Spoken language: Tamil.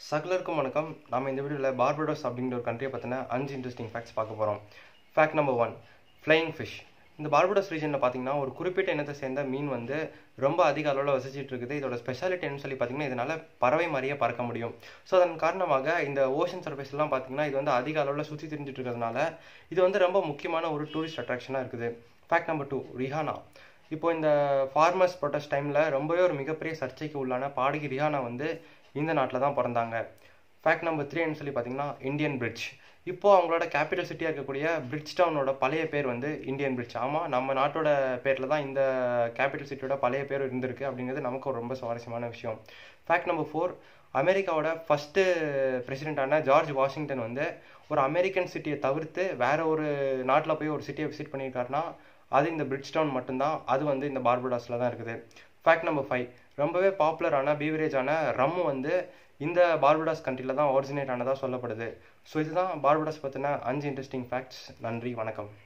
சகலருக்கும் வணக்கம் நம்ம இந்த வீடியோவில் பார்படோஸ் அப்படிங்கிற ஒரு கண்ட்ரியை பற்றின அஞ்சு இன்ட்ரெஸ்டிங் ஃபேக்ட்ஸ் பார்க்க போகிறோம் fact number one flying fish இந்த பார்படோஸ் ரீஜனில் பார்த்தீங்கன்னா ஒரு குறிப்பிட்ட இனத்தை சேர்ந்த மீன் வந்து ரொம்ப அதிக அளவில் வசிச்சிட்டு இருக்குது இதோட ஸ்பெஷாலிட்டி என்னன்னு சொல்லி பார்த்தீங்கன்னா இதனால் பறவை மாதிரியே பறக்க முடியும் ஸோ அதன் காரணமாக இந்த ஓஷன் சர்ஃபேஸ்லாம் பார்த்தீங்கன்னா இது வந்து அதிக அளவில் சுற்றி திரிஞ்சிட்டு இருக்கிறதுனால இது வந்து ரொம்ப முக்கியமான ஒரு டூரிஸ்ட் அட்ராக்ஷனாக இருக்குது ஃபேக்ட் நம்பர் டூ ரிஹானா இப்போ இந்த ஃபார்மர்ஸ் ப்ரொட்டஸ்ட் டைமில் ரொம்பவே ஒரு மிகப்பெரிய சர்ச்சைக்கு உள்ளான பாடகி ரிஹானா வந்து இந்த நாட்டில் தான் பிறந்தாங்க ஃபேக்ட் நம்பர் த்ரீன்னு சொல்லி பார்த்தீங்கன்னா இந்தியன் பிரிட்ஜ் இப்போ அவங்களோட கேபிட்டல் சிட்டியாக இருக்கக்கூடிய பிரிட்ஜ் டவுனோட பழைய பேர் வந்து இந்தியன் பிரிட்ஜ் ஆமாம் நம்ம நாட்டோட பேரில் தான் இந்த கேபிட்டல் சிட்டியோட பழைய பேர் இருந்திருக்கு அப்படிங்கிறது நமக்கு ஒரு ரொம்ப சுவாரஸ்யமான விஷயம் ஃபேக்ட் நம்பர் ஃபோர் அமெரிக்காவோட ஃபஸ்ட்டு பிரசிடெண்ட்டான ஜார்ஜ் வாஷிங்டன் வந்து ஒரு அமெரிக்கன் சிட்டியை தவிர்த்து வேற ஒரு நாட்டில் போய் ஒரு சிட்டியை விசிட் பண்ணியிருக்காருன்னா அது இந்த பிரிட்ஜ் டவுன் மட்டும்தான் அது வந்து இந்த பார்படாஸில் தான் இருக்குது ஃபேக்ட் நம்பர் ஃபைவ் ரொம்பவே பாப்புலரான பீவரேஜான ரம் வந்து இந்த பார்படாஸ் கண்ட்ரியில் தான் ஒரிஜினேட் ஆனதாக சொல்லப்படுது ஸோ இதுதான் பார்படாஸ் பற்றின அஞ்சு இன்ட்ரெஸ்டிங் ஃபேக்ட்ஸ் நன்றி வணக்கம்